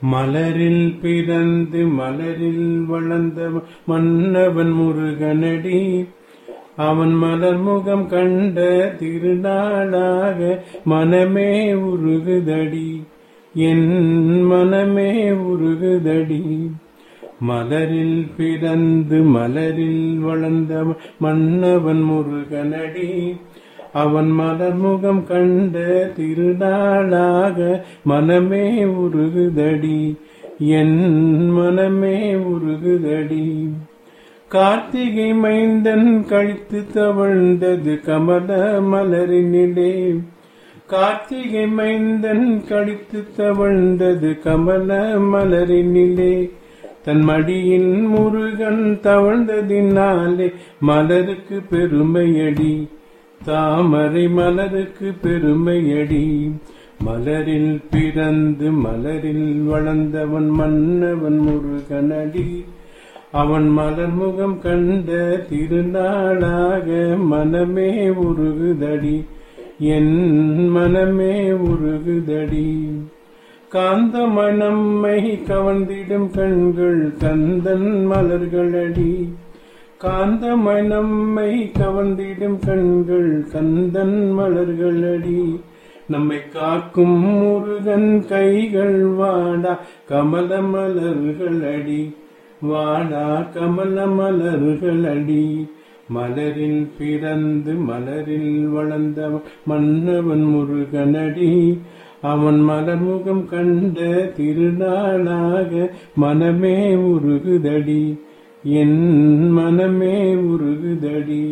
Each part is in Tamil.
மலரில் பிறந்து மலரில் வளர்ந்த மன்னவன் முருகனடி அவன் மலர் முகம் கண்ட திருநாளாக மனமே உருகுதடி என் மனமே உருகுதடி மலரில் பிறந்து மலரில் வளர்ந்த மன்னவன் முருகனடி அவன் மலர் முகம் கண்ட திருநாளாக மனமே உருகுதடி என் மனமே உருகுதடி கார்த்திகை மைந்தன் கழித்து தவழ்ந்தது கமல மலரினிலே கார்த்திகை மைந்தன் கழித்து தவழ்ந்தது கமல மலரினிலே தன் மடியில் முருகன் தவழ்ந்ததினாலே மலருக்கு பெருமையடி தாமரை மலருக்கு பெருமையடி மலரில் பிறந்து மலரில் வளர்ந்தவன் மன்னவன் முருகனடி அவன் மலர் முகம் கண்ட திருநாளாக மனமே உருகுதடி என் மனமே உருகுதடி காந்தம நம்மை கவர்ந்திடும் கண்கள் கந்தன் மலர்களடி காந்தம நம்மை கவர்ந்திடும் கண்கள் கந்தன் மலர்களடி நம்மை காக்கும் முருகன் கைகள் வாடா கமல மலர்களடி வாடா கமல மலர்களடி மலரில் பிறந்து மலரில் வளர்ந்த மன்னவன் முருகனடி அவன் மலர்முகம் கண்ட திருநாளாக மனமே உருகுதடி என் மனமே உருகுதடி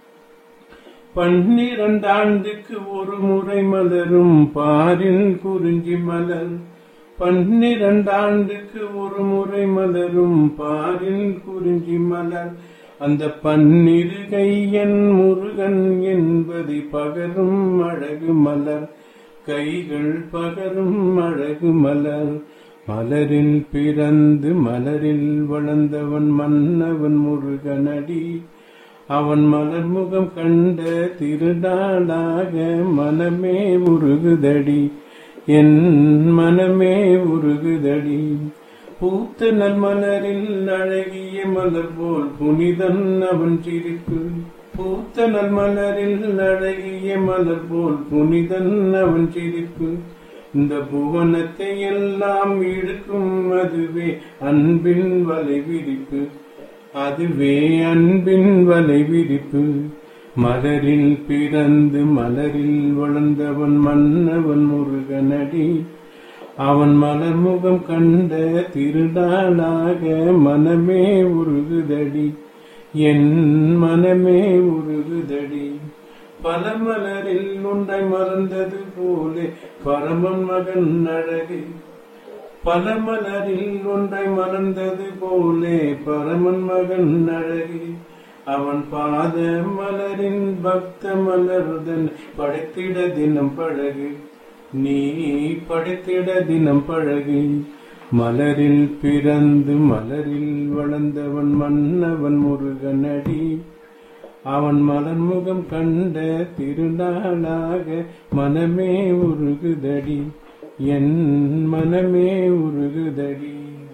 பன்னிரண்டாண்டுக்கு ஒரு முறை மலரும் பாரில் குறிஞ்சி மலர் பன்னிரண்டாண்டுக்கு ஒரு முறை மலரும் பாரில் குறிஞ்சி மலர் அந்த பன்னிரு கையன் முருகன் என்பதை பகரும் அழகு மலர் கைகள் பகரும் அழகு மலர் மலரில் பிறந்து மலரில் வளர்ந்தவன் மன்னவன் முருகனடி அவன் மலர் முகம் கண்ட திருநாளாக மனமே உருகுதடி என் மனமே உருகுதடி பூத்த நல் மலரில் அழகிய மலர் போல் புனிதன் அவன் சிரிப்பு பூத்த நல் மலரில் அழகிய மலர் போல் புனிதன் அவன் சிரிப்பு இந்த புவனத்தை எல்லாம் இழுக்கும் அதுவே அன்பின் வலை விரிப்பு அதுவே அன்பின் வலை விரிப்பு மலரில் பிறந்து மலரில் வளர்ந்தவன் மன்னவன் முருகனடி அவன் மலர் முகம் கண்ட திருநாளாக மனமே உருகுதடி என் மனமே உருகுதடி பல மலரில் உண்டை மறந்தது போலே பரமன் மகன் அழகு பல மலரில் ஒன்றை மலர்ந்தது போலே பரமன் மகன் அழகு அவன் பாத மலரின் பக்த மலர்தன் படைத்திட தினம் பழகு நீ படைத்திட தினம் பழகு மலரில் பிறந்து மலரில் வளர்ந்தவன் மன்னவன் முருகனடி அவன் மலர் முகம் கண்ட திருநாளாக மனமே உருகுதடி என் மனமே உருகுதடி